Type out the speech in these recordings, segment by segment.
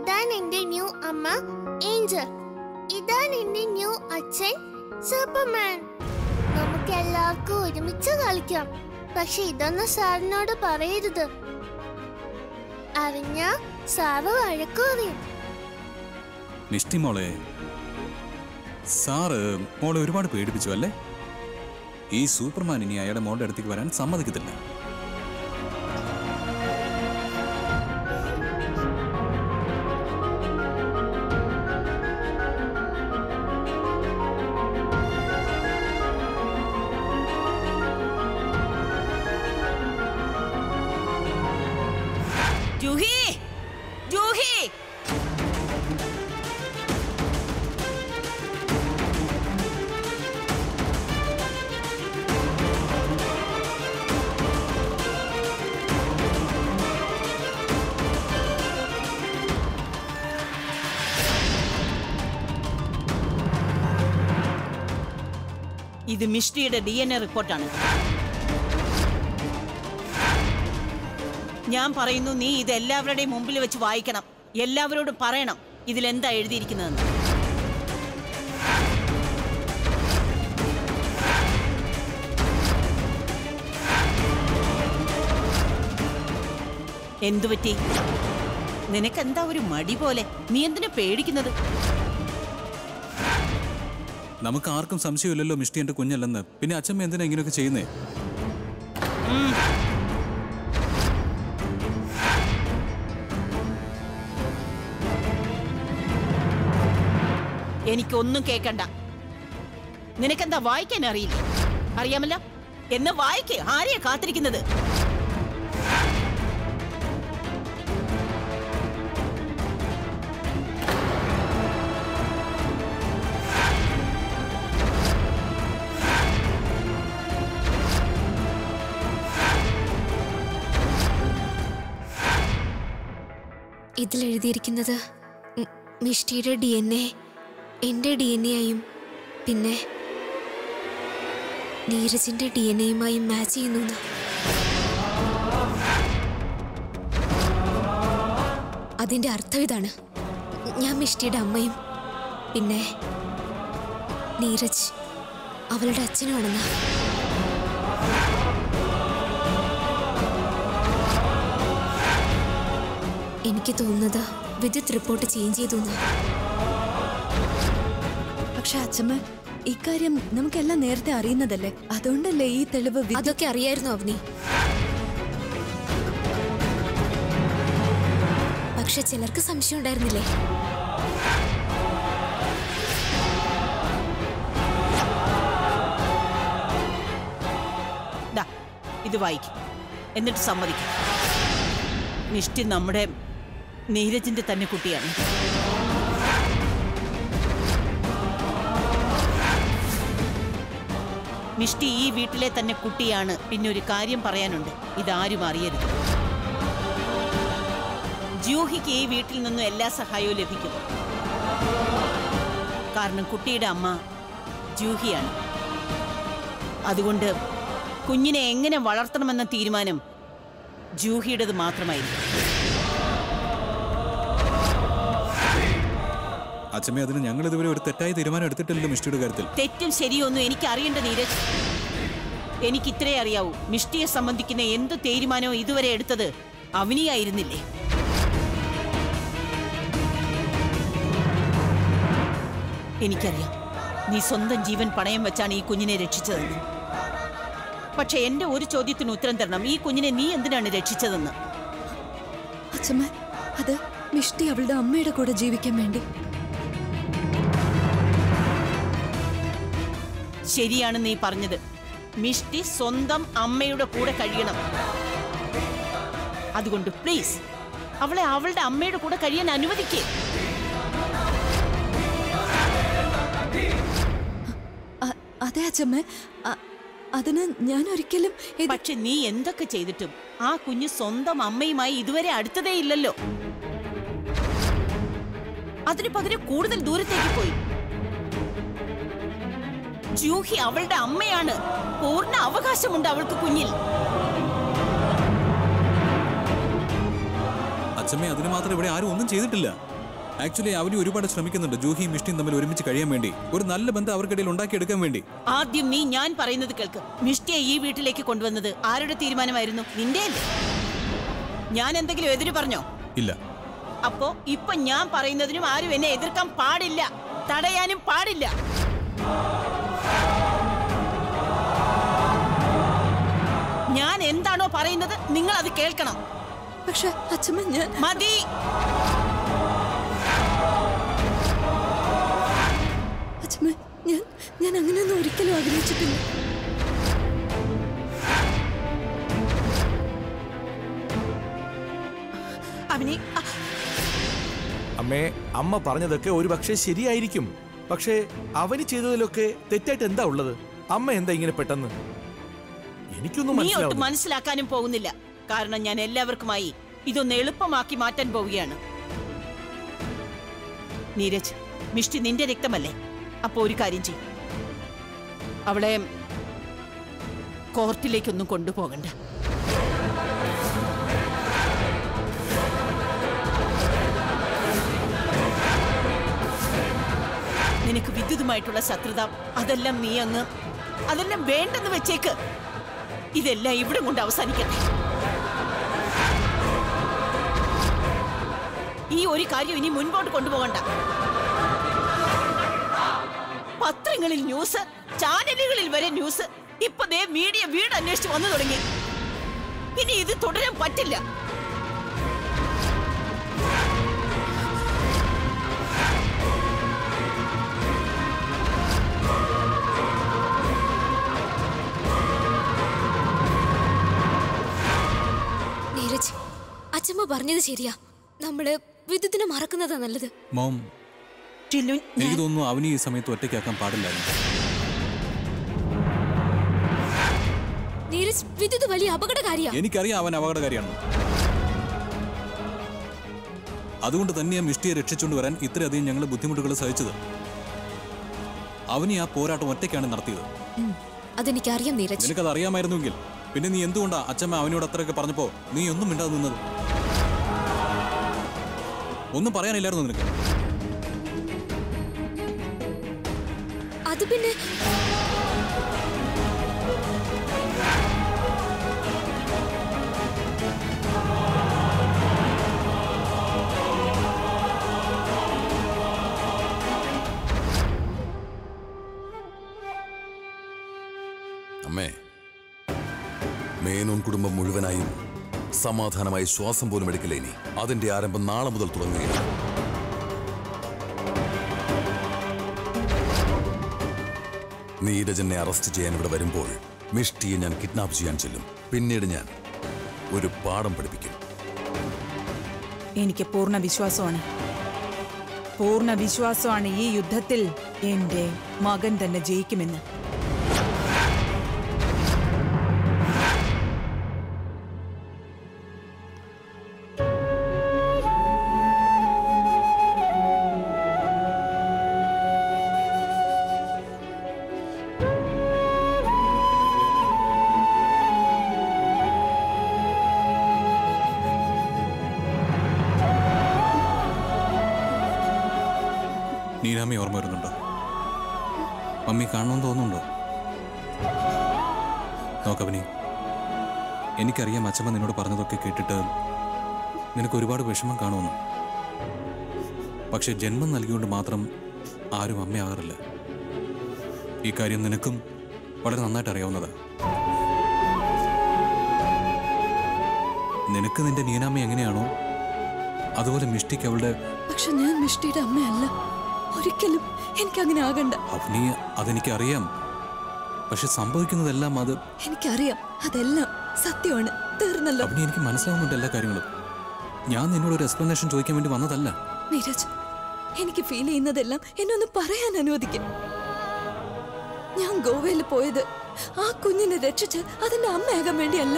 ഇതാണ് എന്റെ ന്യൂ അമ്മ ഏഞ്ചൽ ഇതാണ് എന്റെ ന്യൂ അച്ഛൻ സൂപ്പർമാൻ നമുക്ക് എല്ലാവർക്കും ഒരുമിച്ച് കളിക്കാം പക്ഷെ ഇതൊന്നും സാറിനോട് പറയരുത് അറിഞ്ഞ സാറ് വഴക്കു പറയും മിഷ്ടി മോളെ സാറ് മോളെ ഒരുപാട് പേടിപ്പിച്ചു അല്ലേ ഈ സൂപ്പർമാൻ ഇനി അയാളുടെ മോളുടെ അടുത്തേക്ക് വരാൻ സമ്മതിക്കത്തില്ല ജൂഹി ജൂഹി ഇത് മിഷ്ടിയുടെ ഡി എൻ എ റിപ്പോർട്ടാണ് ഞാൻ പറയുന്നു നീ ഇത് എല്ലാവരുടെയും മുമ്പിൽ വെച്ച് വായിക്കണം എല്ലാവരോടും പറയണം ഇതിലെന്താ എഴുതിയിരിക്കുന്നതെന്ന് എന്തു പറ്റി നിനക്കെന്താ ഒരു മടി പോലെ നീ എന്തിനാ പേടിക്കുന്നത് നമുക്ക് ആർക്കും സംശയമില്ലല്ലോ മിഷ്ടി എന്റെ കുഞ്ഞല്ലെന്ന് പിന്നെ അച്ഛമ്മ എന്തിനാ ഇങ്ങനെയൊക്കെ ചെയ്യുന്നേ എനിക്കൊന്നും കേക്കണ്ട നിനക്കെന്താ വായിക്കാൻ അറിയില്ല അറിയാമല്ല എന്ന് വായിക്ക് ആരെയാ കാത്തിരിക്കുന്നത് ഇതിലെഴുതിയിരിക്കുന്നത് ഉം, മിഷ്ടിയുടെ ഡി എൻ എ എൻ്റെ ഡി എൻ എ ആയും പിന്നെ നീരജിന്റെ ഡി എൻ എയുമായും മാച്ച് ചെയ്യുന്നു എന്ന്. അതിന്റെ അർത്ഥം ഇതാണ് ഞാൻ മിഷ്ടിയുടെ അമ്മയും പിന്നെ നീരജ് അവളുടെ അച്ഛനുമാണെന്ന് എനിക്ക് തോന്നുന്നത് വിദ്യുത് റിപ്പോർട്ട് ചേഞ്ച് ചെയ്തു എന്ന്. പക്ഷെ അച്ഛമ്മ ഇക്കാര്യം നമുക്കെല്ലാം നേരത്തെ അറിയുന്നതല്ലേ അതുകൊണ്ടല്ലേ ഈ തെളിവ് വി- അതൊക്കെ അറിയായിരുന്നു അവനി പക്ഷെ ചിലർക്ക് സംശയം ഉണ്ടായിരുന്നില്ലേ ദാ ഇത് വായിക്കും എന്നിട്ട് സമ്മതിക്കും നിഷ്ഠി നമ്മുടെ നീരജിന്റെ തന്നെ കുട്ടിയാണ് മിഷ്ടി ഈ വീട്ടിലെ തന്നെ കുട്ടിയാണ് പിന്നെ ഒരു കാര്യം പറയാനുണ്ട് ഇതാരും അറിയരുത് ജൂഹിക്ക് ഈ വീട്ടിൽ നിന്നും എല്ലാ സഹായവും ലഭിക്കും കാരണം കുട്ടിയുടെ അമ്മ ജൂഹിയാണ് അതുകൊണ്ട് കുഞ്ഞിനെ എങ്ങനെ വളർത്തണമെന്ന തീരുമാനം ജൂഹിയുടേത് മാത്രമായിരിക്കും അച്ഛമ്മ അതിന് ഞങ്ങൾ ഇതുവരെ ഒരു തെറ്റായ തീരുമാനം എടുത്തിട്ടില്ലല്ലോ മിഷ്ടിയുടെ കാര്യത്തിൽ തെറ്റും ശരിയൊന്നും എനിക്ക് അറിയേണ്ട നീരജ് എനിക്ക് ഇത്രേ അറിയാവൂ മിഷ്ടിയെ സംബന്ധിക്കുന്ന എന്ത് തീരുമാനവും ഇതുവരെ എടുത്തത് അവനിയായിരുന്നില്ലേ എനിക്കറിയാം നീ സ്വന്തം ജീവൻ പണയം വെച്ചാണ് ഈ കുഞ്ഞിനെ രക്ഷിച്ചതെന്ന് പക്ഷെ എന്റെ ഒരു ചോദ്യത്തിന് ഉത്തരം തരണം ഈ കുഞ്ഞിനെ നീ എന്തിനാണ് രക്ഷിച്ചതെന്ന് അച്ഛമ്മ അത് മിഷ്ടി അവളുടെ അമ്മയുടെ കൂടെ ജീവിക്കാൻ വേണ്ടി ശരിയാണ് നീ പറഞ്ഞത് മിഷ്ടി സ്വന്തം അമ്മയുടെ കൂടെ കഴിയണം അതുകൊണ്ട് പ്ലീസ് അവളെ അവളുടെ അമ്മയുടെ കൂടെ കഴിയാൻ അനുവദിക്കേ അ- അതെ അച്ഛമ്മ അ- അതിന് ഞാൻ ഒരിക്കലും ഇത് പക്ഷെ നീ എന്തൊക്കെ ചെയ്തിട്ടും ആ കുഞ്ഞ് സ്വന്തം അമ്മയുമായി ഇതുവരെ അടുത്തതേ ഇല്ലല്ലോ അതിനു പകരം കൂടുതൽ ദൂരത്തേക്ക് പോയി ജൂഹി അവളുടെ അമ്മയാണ് പൂർണ്ണ അവകാശമുണ്ട് അവൾക്ക് കുഞ്ഞിൽ അച്ഛമ്മ അതിന് മാത്രം ഇവിടെ ആരും ഒന്നും ചെയ്തിട്ടില്ല ആക്ച്വലി അവന് ഒരുപാട് ശ്രമിക്കുന്നുണ്ട് ജൂഹിയും മിഷ്ടിയും തമ്മിൽ ഒരുമിച്ച് കഴിയാൻ വേണ്ടി ഒരു നല്ല ബന്ധം അവർക്കിടയിൽ ഉണ്ടാക്കിയെടുക്കാൻ വേണ്ടി ആദ്യം നീ ഞാൻ പറയുന്നത് കേൾക്ക് മിഷ്ടിയെ ഈ വീട്ടിലേക്ക് കൊണ്ടുവന്നത് ആരുടെ തീരുമാനമായിരുന്നു നിന്റെ അല്ലേ ഞാൻ എന്തെങ്കിലും എതിര് പറഞ്ഞോ ഇല്ല അപ്പോ ഇപ്പൊ ഞാൻ പറയുന്നതിനും ആരും എന്നെ എതിർക്കാൻ പാടില്ല തടയാനും പാടില്ല ഞാൻ എന്താണോ പറയുന്നത് നിങ്ങൾ അത് കേൾക്കണം പക്ഷെ അച്ഛമ്മ ഞാൻ മതി അച്ഛമ്മ ഞാൻ ഞാൻ അങ്ങനെയൊന്നും ഒരിക്കലും ആഗ്രഹിച്ചിട്ടില്ല അവനി അമ്മേ അമ്മ പറഞ്ഞതൊക്കെ ഒരു പക്ഷേ ശരിയായിരിക്കും പക്ഷേ അവന് ചെയ്തതിലൊക്കെ തെറ്റായിട്ട് എന്താ ഉള്ളത് അമ്മ എന്താ ഇങ്ങനെ പെട്ടെന്ന് എനിക്കൊന്നും നീ ഒട്ട് മനസ്സിലാവുന്നില്ല മനസ്സിലാക്കാനും പോകുന്നില്ല കാരണം ഞാൻ എല്ലാവർക്കുമായി ഇതൊന്ന് എളുപ്പമാക്കി മാറ്റാൻ പോവുകയാണ് നീരജ് മിഷ്ടി നിന്റെ രക്തമല്ലേ അപ്പൊ ഒരു കാര്യം ചെയ്യും അവളെ കോർട്ടിലേക്കൊന്നും കൊണ്ടുപോകണ്ട നിനക്ക് വിദ്യുതുമായിട്ടുള്ള ശത്രുത അതെല്ലാം നീ അങ്ങ് അതെല്ലാം വേണ്ടെന്ന് വെച്ചേക്ക് ഇതെല്ലാം ഇവിടെ കൊണ്ട് അവസാനിക്കട്ടെ ഈ ഒരു കാര്യം ഇനി മുൻപോട്ട് കൊണ്ടുപോകണ്ട പത്രങ്ങളിൽ ന്യൂസ് ചാനലുകളിൽ വരെ ന്യൂസ് ഇപ്പൊ ദേ മീഡിയ വീട് അന്വേഷിച്ച് വന്നു തുടങ്ങി ഇനി ഇത് തുടരാൻ പറ്റില്ല നീരജ് അച്ഛമ്മ പറഞ്ഞത് ശരിയാ നമ്മള് വിദ്യുത്തിനെ മറക്കുന്നതാ നല്ലത് മോം ടിനു, എനിക്ക് ഞാൻ- തോന്നുന്നു അവന് ഈ സമയത്ത് ഒറ്റയ്ക്കാക്കാൻ പാടില്ലായിരുന്നു നീരജ് വിദ്യുത് വലിയ അപകടകാരിയാ എനിക്കറിയാം അവൻ അപകടകാരിയാണ് അതുകൊണ്ട് തന്നെയാ മിഷ്ടിയെ രക്ഷിച്ചുകൊണ്ട് വരാൻ ഇത്രയധികം ഞങ്ങൾ ബുദ്ധിമുട്ടുകൾ സഹിച്ചത് അവന് ആ പോരാട്ടം ഒറ്റയ്ക്കാണ് നടത്തിയത് ഉം, അതെനിക്കറിയാം നീരജ് നിനക്കത് അറിയാമായിരുന്നുവെങ്കിൽ പിന്നെ നീ എന്തുകൊണ്ടാ അച്ഛമ്മ അവനോട് അത്രയൊക്കെ പറഞ്ഞപ്പോ നീ ഒന്നും മിണ്ടാതെ നിന്നത് ഒന്നും പറയാനില്ലായിരുന്നു നിനക്ക് അത് പിന്നെ അമ്മേ മേനോൻ കുടുംബം മുഴുവനായും സമാധാനമായി ശ്വാസം പോലും എടുക്കില്ല ഇനി അതിന്റെ ആരംഭം നാളെ മുതൽ തുടങ്ങുകയാണ് നീരജനെ അറസ്റ്റ് ചെയ്യാൻ ഇവിടെ വരുമ്പോൾ മിഷ്ടിയെ ഞാൻ കിഡ്നാപ്പ് ചെയ്യാൻ ചെല്ലും പിന്നീട് ഞാൻ ഒരു പാഠം പഠിപ്പിക്കും എനിക്ക് പൂർണ്ണ വിശ്വാസമാണ് പൂർണ്ണ വിശ്വാസമാണ് ഈ യുദ്ധത്തിൽ എന്റെ മകൻ തന്നെ ജയിക്കുമെന്ന് നീരാമി ഓർമ്മ വരുന്നുണ്ടോ മമ്മി കാണണമെന്ന് തോന്നുന്നുണ്ടോ നോക്കവനി എനിക്കറിയാം അച്ഛമ്മ നിന്നോട് പറഞ്ഞതൊക്കെ കേട്ടിട്ട് നിനക്ക് ഒരുപാട് വിഷമം കാണുമെന്ന് പക്ഷെ ജന്മം നൽകിക്കൊണ്ട് മാത്രം ആരും അമ്മയാകാറില്ല ഈ കാര്യം നിനക്കും വളരെ നന്നായിട്ട് അറിയാവുന്നതാ നിനക്ക് നിന്റെ നീനാമ്മ എങ്ങനെയാണോ അതുപോലെ മിഷ്ടിക്ക് അവളുടെ പക്ഷെ ഞാൻ മിഷ്ടിയുടെ അമ്മയല്ല ഒരിക്കലും എനിക്കങ്ങനെ ആകണ്ട അവനി അതെനിക്കറിയാം പക്ഷെ സംഭവിക്കുന്നതെല്ലാം അത് എനിക്കറിയാം അതെല്ലാം സത്യമാണ് തീർന്നല്ലോ അവനി എനിക്ക് മനസ്സിലാവുന്നുണ്ട് എല്ലാ കാര്യങ്ങളും ഞാൻ നിന്നോട് ഒരു എക്സ്പ്ലനേഷൻ ചോദിക്കാൻ വേണ്ടി വന്നതല്ല നീരജ് എനിക്ക് ഫീൽ ചെയ്യുന്നതെല്ലാം എന്നെ ഒന്ന് പറയാൻ അനുവദിക്കും ഞാൻ ഗോവയിൽ പോയത് ആ കുഞ്ഞിനെ രക്ഷിച്ച് അതിന്റെ അമ്മയാകാൻ വേണ്ടിയല്ല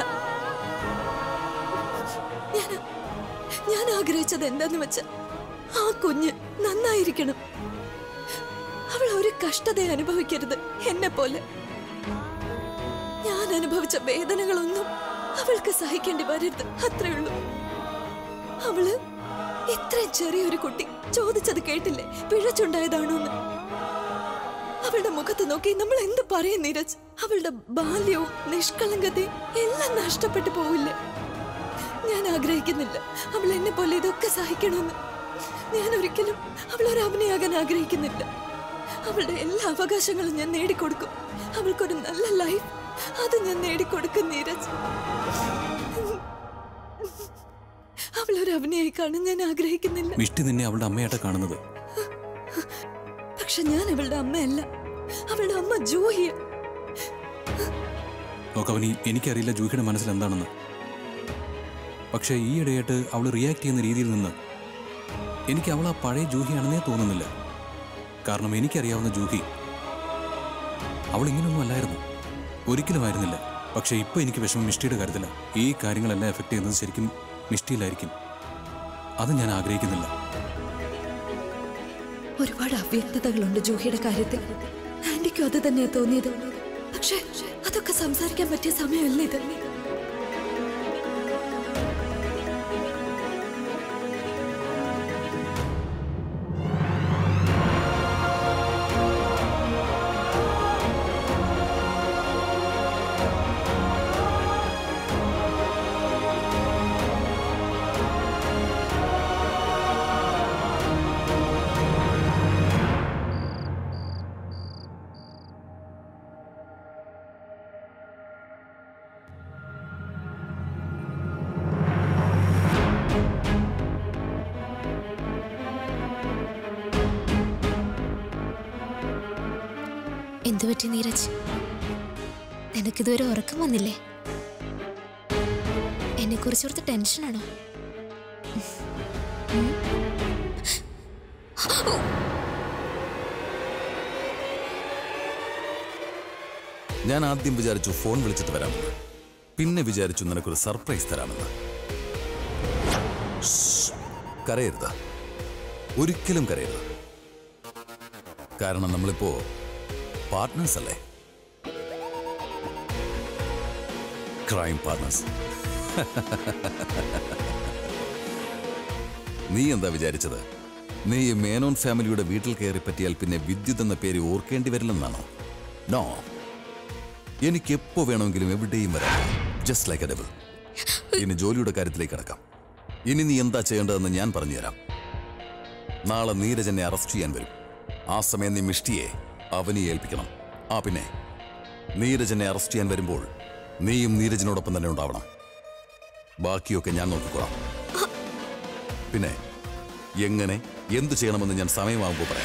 ഞാൻ ഞാൻ ആഗ്രഹിച്ചത് എന്താന്ന് വെച്ച ആ കുഞ്ഞ് നന്നായിരിക്കണം അവൾ ഒരു കഷ്ടത അനുഭവിക്കരുത് എന്നെ പോലെ ഞാൻ അനുഭവിച്ച വേദനകളൊന്നും അവൾക്ക് സഹിക്കേണ്ടി വരരുത് അത്രേ ഉള്ളൂ അവള് ഇത്രയും ചെറിയൊരു കുട്ടി ചോദിച്ചത് കേട്ടില്ലേ പിഴച്ചുണ്ടായതാണോ എന്ന് അവളുടെ മുഖത്ത് നോക്കി നമ്മൾ എന്ത് പറയും നീരജ് അവളുടെ ബാല്യവും നിഷ്കളങ്കതയും എല്ലാം നഷ്ടപ്പെട്ടു പോവില്ലേ ഞാൻ ആഗ്രഹിക്കുന്നില്ല അവൾ എന്നെ പോലെ ഇതൊക്കെ സഹിക്കണമെന്ന് ഞാൻ ഒരിക്കലും അവളൊരു അഭിനയാകാൻ ആഗ്രഹിക്കുന്നില്ല അവളുടെ എല്ലാ അവകാശങ്ങളും ഞാൻ നേടിക്കൊടുക്കും അവൾക്കൊരു നല്ല ലൈഫ് അത് ഞാൻ നേടിക്കൊടുക്കും നീരജ് അവളൊരു അഭിനയായി കാണാൻ ഞാൻ ആഗ്രഹിക്കുന്നില്ല മിഷ്ടി നിന്നെ അവളുടെ അമ്മയായിട്ട് കാണുന്നത് പക്ഷെ ഞാൻ അവളുടെ അമ്മയല്ല അവളുടെ അമ്മ ജൂഹിയ നോക്കവനി എനിക്കറിയില്ല ജൂഹിയുടെ മനസ്സിൽ എന്താണെന്ന് പക്ഷേ ഈ ഇടയായിട്ട് അവൾ റിയാക്ട് ചെയ്യുന്ന രീതിയിൽ നിന്ന് എനിക്ക് അവൾ ആ പഴയ ജൂഹിയാണെന്നേ തോന്നുന്നില്ല കാരണം എനിക്കറിയാവുന്ന ജൂഹി അവൾ ഇങ്ങനെയൊന്നും അല്ലായിരുന്നു ഒരിക്കലും ആയിരുന്നില്ല പക്ഷേ ഇപ്പോൾ എനിക്ക് വിഷമം മിഷ്ടിയുടെ കാര്യത്തില ഈ കാര്യങ്ങളെല്ലാം എഫക്ട് ചെയ്യുന്നത് ശരിക്കും മിഷ്ടിയിലായിരിക്കും അത് ഞാൻ ആഗ്രഹിക്കുന്നില്ല ഒരുപാട് അവ്യക്തതകളുണ്ട് ജൂഹിയുടെ കാര്യത്തിൽ ആന്റിക്കും അത് തന്നെയാ തോന്നിയത് പക്ഷേ അതൊക്കെ സംസാരിക്കാൻ പറ്റിയ സമയമല്ല ഇത് എന്തു പറ്റി നീരജ് നിനക്കിതുവരെ ഉറക്കം വന്നില്ലേ എന്നെ കുറിച്ച് ഓർത്ത് ടെൻഷനാണോ ഉം? ഞാൻ ആദ്യം വിചാരിച്ചു ഫോൺ വിളിച്ചിട്ട് വരാമെന്ന് പിന്നെ വിചാരിച്ചു നിനക്കൊരു സർപ്രൈസ് തരാമെന്ന് ശ്ശ്. കരയരുത് ഒരിക്കലും കരയരുത് കാരണം നമ്മളിപ്പോ പാർട്ട്നേഴ്സ് അല്ലേ ക്രൈം പാർട്ട്നേഴ്സ് നീ എന്താ വിചാരിച്ചത് നീ ഈ മേനോൻ ഫാമിലിയുടെ വീട്ടിൽ കയറി പറ്റിയാൽ പിന്നെ വിദ്യുത് എന്ന പേര് ഓർക്കേണ്ടി വരില്ലെന്നാണോ നോ എനിക്ക് എപ്പോ വേണമെങ്കിലും എവിടെയും വരാം ജസ്റ്റ് ലൈക്ക് എ ഡെബിൾ ഇനി ജോലിയുടെ കാര്യത്തിലേക്ക് കിടക്കാം ഇനി നീ എന്താ ചെയ്യേണ്ടതെന്ന് ഞാൻ പറഞ്ഞുതരാം നാളെ നീരജ് എന്നെ അറസ്റ്റ് ചെയ്യാൻ വരും ആ സമയം നീ മിഷ്ടിയെ അവനെ ഏൽപ്പിക്കണം ആ പിന്നെ നീരജ് എന്നെ അറസ്റ്റ് ചെയ്യാൻ വരുമ്പോൾ നീയും നീരജിനോടൊപ്പം തന്നെ ഉണ്ടാവണം ബാക്കിയൊക്കെ ഞാൻ നോക്കിക്കോളാം പിന്നെ എങ്ങനെ എന്തു ചെയ്യണമെന്ന് ഞാൻ സമയമാകുമ്പോൾ പറയാം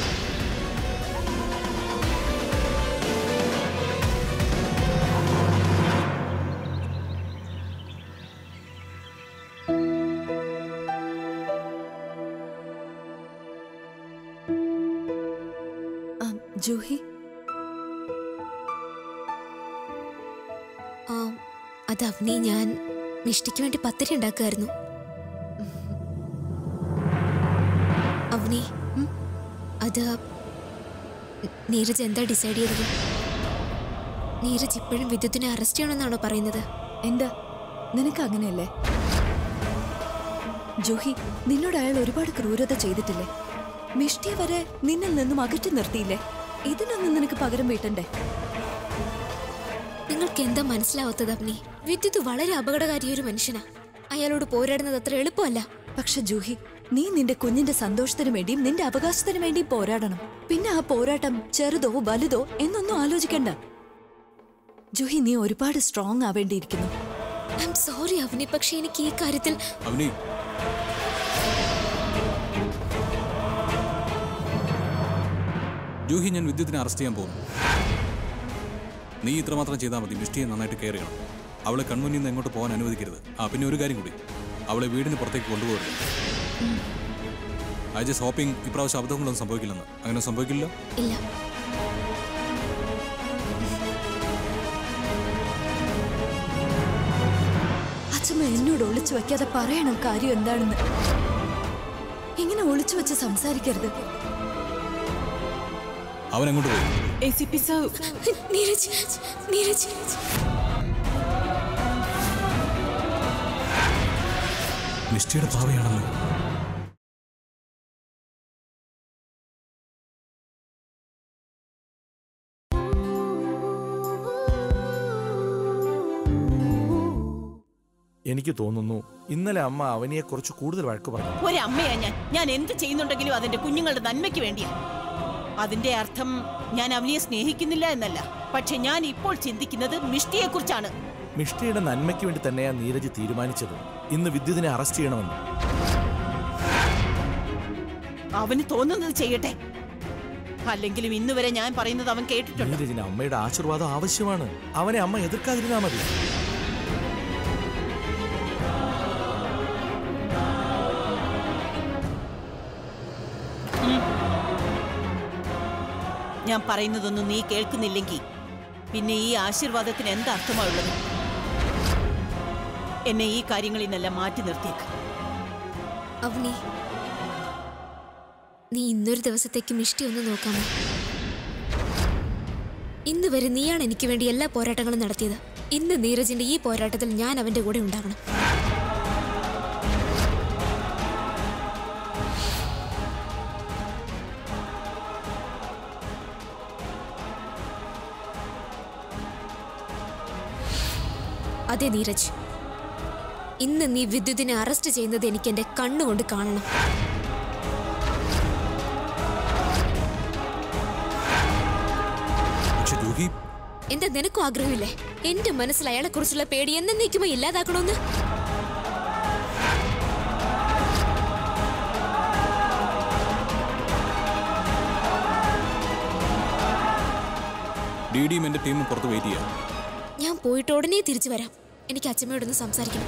ആ, ജൂഹി ആ അത് അവനെ ഞാൻ മിഷ്ടിക്ക് വേണ്ടി പത്തിരി ഉണ്ടാക്കുമായിരുന്നു അവനെ ഉം, അത് നീരജ് എന്താ ഡിസൈഡ് ചെയ്തത് നീരജ് ഇപ്പോഴും വിദ്യുത്തിനെ അറസ്റ്റ് ചെയ്യണമെന്നാണോ പറയുന്നത് എന്താ നിനക്ക് അങ്ങനെയല്ലേ ജൂഹി നിന്നോട് അയാൾ ഒരുപാട് ക്രൂരത ചെയ്തിട്ടില്ലേ മിഷ്ടിയെ വരെ നിന്നിൽ നിന്നും അകറ്റി നിർത്തിയില്ലേ ഇതിനൊന്നും നിനക്ക് പകരം വീട്ടണ്ടേ നിങ്ങൾക്ക് എന്താ മനസ്സിലാവാത്തത് അവനെ വിദ്യുത്ത് വളരെ അപകടകാരിയൊരു മനുഷ്യനാ അയാളോട് പോരാടുന്നത് അത്ര എളുപ്പമല്ല പക്ഷെ ജൂഹി നീ നിന്റെ കുഞ്ഞിന്റെ സന്തോഷത്തിന് വേണ്ടിയും നിന്റെ അവകാശത്തിന് വേണ്ടിയും പോരാടണം പിന്നെ ആ പോരാട്ടം ചെറുതോ വലുതോ എന്നൊന്നും ആലോചിക്കണ്ട ജൂഹി നീ ഒരുപാട് സ്ട്രോങ് ആവേണ്ടിയിരിക്കുന്നു ഐ എം സോറി അവനെ പക്ഷെ എനിക്ക് ഈ കാര്യത്തിൽ അവനി ജൂഹി ഞാൻ വിദ്യുത്തിനെ അറസ്റ്റ് ചെയ്യാൻ പോകുന്നു നീ ഇത്രമാത്രം ചെയ്താൽ മതി മിഷ്ടിയെ നന്നായിട്ട് കെയർ ചെയ്യണം അവളെ കൺമുന്നിൽ നിന്ന് എങ്ങോട്ട് പോകാൻ അനുവദിക്കരുത് ആ പിന്നെ ഒരു കാര്യം കൂടി അവളെ വീടിന് പുറത്തേക്ക് കൊണ്ടുപോകരുത് ഐ ജസ്റ്റ് ഹോപ്പിംഗ് ഇപ്രാവശ്യം അബദ്ധങ്ങളൊന്നും സംഭവിക്കില്ലെന്ന് അങ്ങനെ സംഭവിക്കില്ല ഇല്ല അച്ഛമ്മ എന്നോട് ഒളിച്ചു വെക്കാതെ പറയണം കാര്യം എന്താണെന്ന് ഇങ്ങനെ ഒളിച്ചു വെച്ച് സംസാരിക്കരുത് അവൻ എങ്ങോട്ട് പോയി A C P sir Neeraj Neeraj മിഷ്ടിയുടെ ഭാവയാണല്ലോ എനിക്ക് തോന്നുന്നു ഇന്നലെ അമ്മ അവനിയെ കുറച്ച് കൂടുതൽ വഴക്ക് പറഞ്ഞു ഒരമ്മയാ ഞാൻ ഞാൻ എന്ത് ചെയ്യുന്നുണ്ടെങ്കിലും അതിന്റെ കുഞ്ഞുങ്ങളുടെ നന്മയ്ക്ക് വേണ്ടിയാ അതിന്റെ അർത്ഥം ഞാൻ അവനെ സ്നേഹിക്കുന്നില്ല എന്നല്ല പക്ഷെ ഞാൻ ഇപ്പോൾ ചിന്തിക്കുന്നത് മിഷ്ടിയെ കുറിച്ചാണ് മിഷ്ടിയുടെ നന്മയ്ക്ക് വേണ്ടി തന്നെയാ നീരജ് തീരുമാനിച്ചത് ഇന്ന് വിദ്യുതിനെ അറസ്റ്റ് ചെയ്യണമെന്ന് അവന് തോന്നുന്നത് ചെയ്യട്ടെ അല്ലെങ്കിലും ഇന്ന് വരെ ഞാൻ പറയുന്നത് അവൻ കേട്ടിട്ടുണ്ട് നീരജിന് അമ്മയുടെ ആശീർവാദം ആവശ്യമാണ് അവനെ അമ്മ എതിർക്കാതിരുന്നാ മതി ഞാൻ പറയുന്നതൊന്നും നീ കേൾക്കുന്നില്ലെങ്കിൽ പിന്നെ ഈ ആശീർവാദത്തിന് എന്തർത്ഥമായുള്ളത് എന്നെ ഈ കാര്യങ്ങളിൽ നിന്നെല്ലാം മാറ്റി നിർത്തിയേക്ക് അവനി നീ ഇന്നൊരു ദിവസത്തേക്ക് മിഷ്ടി ഒന്ന് നോക്കാമോ ഇന്ന് വരെ നീയാണ് എനിക്ക് വേണ്ടി എല്ലാ പോരാട്ടങ്ങളും നടത്തിയത് ഇന്ന് നീരജിന്റെ ഈ പോരാട്ടത്തിൽ ഞാൻ അവന്റെ കൂടെ ഉണ്ടാകണം അതെ നീരജ് ഇന്ന് നീ വിദ്യുതിനെ അറസ്റ്റ് ചെയ്യുന്നത് എനിക്ക് എന്റെ കണ്ണുകൊണ്ട് കാണണം പക്ഷെ ജൂഹി എന്താ നിനക്കും ആഗ്രഹമില്ലേ എന്റെ മനസ്സിൽ അയാളെ കുറിച്ചുള്ള പേടി എന്നേക്കുമോ ഇല്ലാതാക്കണമെന്ന് ഡി ഡിയും എൻ്റെ ടീമും പുറത്ത് വെയിറ്റ് ചെയ്യാം ഞാൻ പോയിട്ട് ഉടനെ തിരിച്ചു വരാം എനിക്ക് അച്ഛമ്മയോടൊന്ന് സംസാരിക്കണം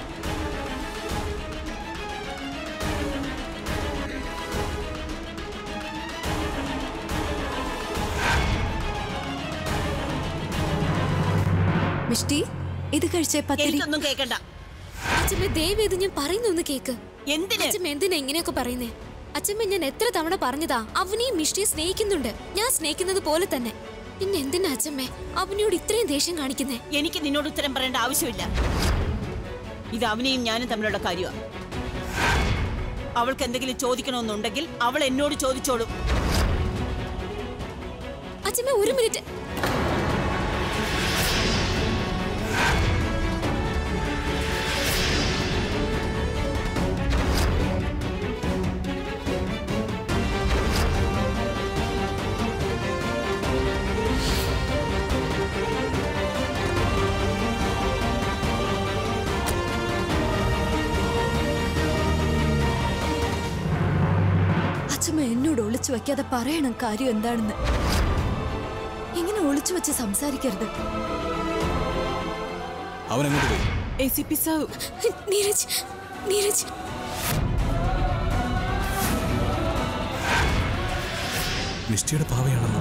മിഷ്ടി ഇത് കഴിച്ചേ പത്തിരി എനിക്കൊന്നും കേൾക്കണ്ട അച്ഛമ്മ ദയവേത് ഞാൻ പറയുന്നൊന്ന് കേക്ക് എന്തിന് അച്ഛമ്മ എന്തിനാ ഇങ്ങനെയൊക്കെ പറയുന്നേ അച്ഛമ്മ ഞാൻ എത്ര തവണ പറഞ്ഞതാ അവനെയും മിഷ്ടിയെ സ്നേഹിക്കുന്നുണ്ട് ഞാൻ സ്നേഹിക്കുന്നത് പോലെ തന്നെ പിന്നെ എന്തിനാ അച്ഛമ്മേ അവനോട് ഇത്രയും ദേഷ്യം കാണിക്കുന്നേ എനിക്ക് നിന്നോട് ഉത്തരം പറയേണ്ട ആവശ്യമില്ല ഇത് അവനെയും ഞാനും തമ്മിലുള്ള കാര്യമാണ് അവൾക്ക് എന്തെങ്കിലും ചോദിക്കണമെന്നുണ്ടെങ്കിൽ അവൾ എന്നോട് ചോദിച്ചോളും അച്ഛമ്മ ഒരു മിനിറ്റ് അച്ഛമ്മ എന്നോട് ഒളിച്ചു വെക്കാതെ പറയണം കാര്യം എന്താണെന്ന് ഇങ്ങനെ ഒളിച്ചു വെച്ച് സംസാരിക്കരുത് അവൻ അങ്ങോട്ട് പോയി A C P sir Neeraj Neeraj മിഷ്ടിയുടെ പാവയാണെന്ന്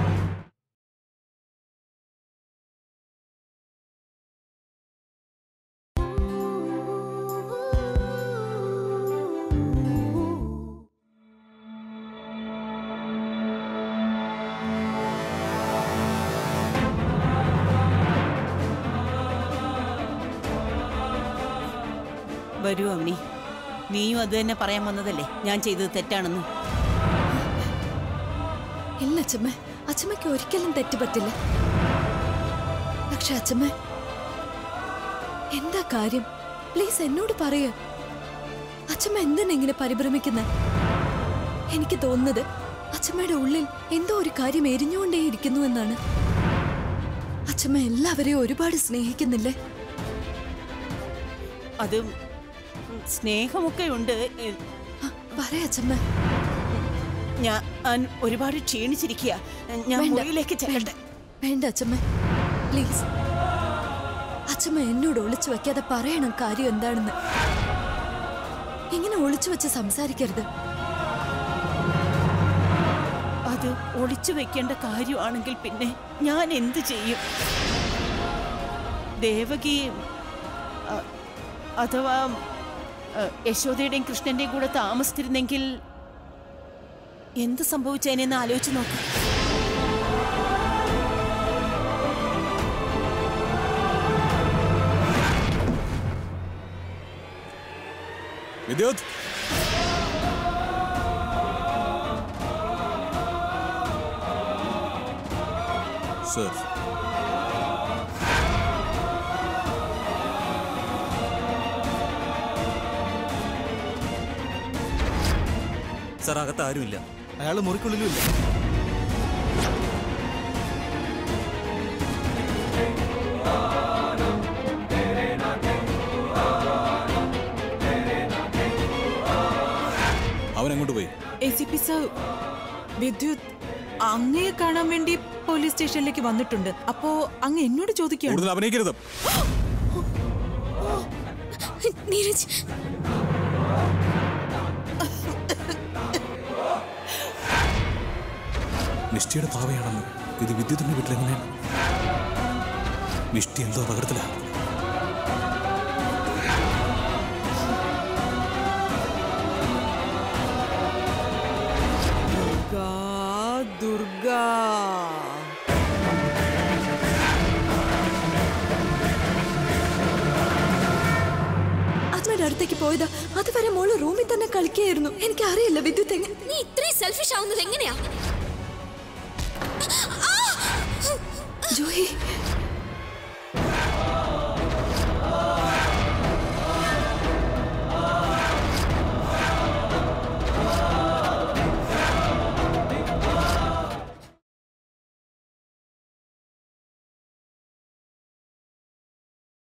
വരൂ അവനി നീയും അത് തന്നെ പറയാൻ വന്നതല്ലേ ഞാൻ ചെയ്തത് തെറ്റാണെന്ന് ഇല്ല അച്ഛമ്മ അച്ഛമ്മയ്ക്ക് ഒരിക്കലും തെറ്റ് പറ്റില്ല പക്ഷെ അച്ഛമ്മ എന്താ കാര്യം പ്ലീസ് എന്നോട് പറയ അച്ഛമ്മ എന്തിനാ ഇങ്ങനെ പരിഭ്രമിക്കുന്നത് എനിക്ക് തോന്നുന്നത് അച്ഛമ്മയുടെ ഉള്ളിൽ എന്തോ ഒരു കാര്യം എരിഞ്ഞുകൊണ്ടേയിരിക്കുന്നു എന്നാണ് അച്ഛമ്മ എല്ലാവരെയും ഒരുപാട് സ്നേഹിക്കുന്നില്ലേ അത് സ്നേഹമൊക്കെ ഉണ്ട് എ- ആ, പറയ് അച്ഛമ്മ ഞാൻ ഒരുപാട് ക്ഷീണിച്ചിരിക്കുക ഞാൻ വേണ്ട, മുറിയിലേക്ക് ചെല്ലട്ടെ വേണ്ട അച്ഛമ്മ പ്ലീസ് അച്ഛമ്മ എന്നോട് ഒളിച്ചു വെക്കാതെ പറയണം കാര്യം എന്താണെന്ന് ഇങ്ങനെ ഒളിച്ചു വെച്ച് സംസാരിക്കരുത് അത് ഒളിച്ചു വെക്കേണ്ട കാര്യമാണെങ്കിൽ പിന്നെ ഞാൻ എന്ത് ചെയ്യും ദേവകി അ, അഥവാ അ, യശോദയുടെയും കൃഷ്ണന്റെയും കൂടെ താമസിച്ചിരുന്നെങ്കിൽ എന്ത് സംഭവിച്ചതിനെന്ന് ആലോചിച്ച് നോക്ക് വിദ്യുത് സർ സാർ അകത്ത് ആരുമില്ല അയാൾ മുറിക്കുള്ളിലും ഇല്ല അവൻ അങ്ങോട്ട് പോയി A C P sir Vidyut അങ്ങയെ കാണാൻ വേണ്ടി പോലീസ് സ്റ്റേഷനിലേക്ക് വന്നിട്ടുണ്ട് അപ്പോ അങ്ങ് എന്നോട് ചോദിക്കുകയാണ് കൂടുതൽ അഭിനയിക്കരുത് നീരജ് മിഷ്ടിയുടെ പാവയാണെന്ന് ഇത് വിദ്യുത്തിന്റെ വീട്ടിലെങ്ങനെയാണ് മിഷ്ടി എന്തോ അപകടത്തിലാണ് ദുർഗാ ദുർഗാ ആത്മയുടെ അടുത്തേക്ക് പോയതാ അതുവരെ മോള് റൂമിൽ തന്നെ കളിക്കുകയായിരുന്നു എനിക്ക് അറിയില്ല വിദ്യുത്ത് എങ്ങനെ നീ ഇത്രയും സെൽഫിഷ് ആവുന്നത് എങ്ങനെയാ ജോയി